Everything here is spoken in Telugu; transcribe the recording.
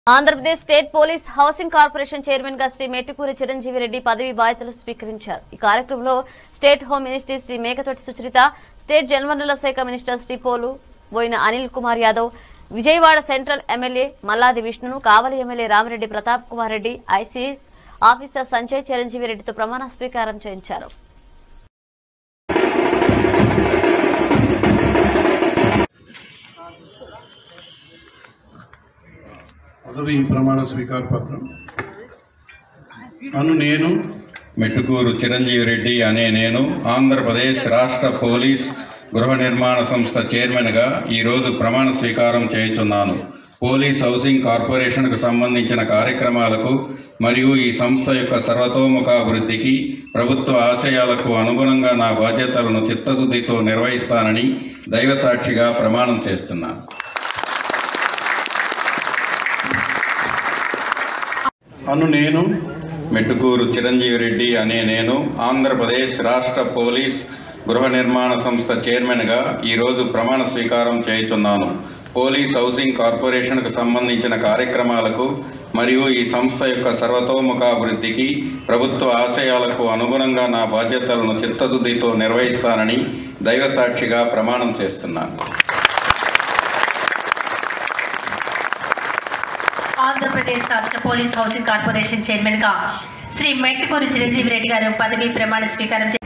Andhra Pradesh state police housing corporation chairman గా శ్రీ మెట్టుకూరి చిరంజీవి రెడ్డి పదవి బాధ్యతలు స్వీకరించారు ఈ కార్యక్రమంలో state home minister Shri Mekathoti Sucharita state జలవనరుల శాఖ minister Shri Polu Boina Anil Kumar Yadav Vijayawada central MLA Malladi విష్ణును Kavali MLA Ramireddy Pratap Kumar Reddy ICS officer Sanjay Chiranjeevi రెడ్డితో ప్రమాణ స్వీకారం చేయించారు పదవి ప్రమాణ స్వీకార పత్రం అను నేను మెట్టుకూరు చిరంజీవి రెడ్డి అనే నేను ఆంధ్రప్రదేశ్ రాష్ట్ర పోలీస్ గృహ నిర్మాణ సంస్థ చైర్మన్గా ఈరోజు ప్రమాణ స్వీకారం చేయుచున్నాను పోలీస్ హౌసింగ్ కార్పొరేషన్కు సంబంధించిన కార్యక్రమాలకు మరియు ఈ సంస్థ యొక్క సర్వతోముఖ అభివృద్ధికి ప్రభుత్వ ఆశయాలకు అనుగుణంగా నా బాధ్యతలను చిత్తశుద్ధితో నిర్వహిస్తానని దైవసాక్షిగా ప్రమాణం చేస్తున్నాను అను నేను మెట్టుకూరు చిరంజీవి రెడ్డి అనే నేను ఆంధ్రప్రదేశ్ రాష్ట్ర పోలీస్ గృహ నిర్మాణ సంస్థ చైర్మన్గా ఈరోజు ప్రమాణ స్వీకారం చేయుచున్నాను పోలీస్ హౌసింగ్ కార్పొరేషన్కు సంబంధించిన కార్యక్రమాలకు మరియు ఈ సంస్థ యొక్క సర్వతోముఖ అభివృద్ధికి ప్రభుత్వ ఆశయాలకు అనుగుణంగా నా బాధ్యతలను చిత్తశుద్ధితో నిర్వహిస్తానని దైవసాక్షిగా ప్రమాణం చేస్తున్నాను ఆంధ్రప్రదేశ్ రాష్ట్ర పోలీస్ హౌసింగ్ కార్పొరేషన్ చైర్మన్ గా శ్రీ మెట్టుకూరు చిరంజీవి రెడ్డి గారు పదవి ప్రమాణ స్వీకారం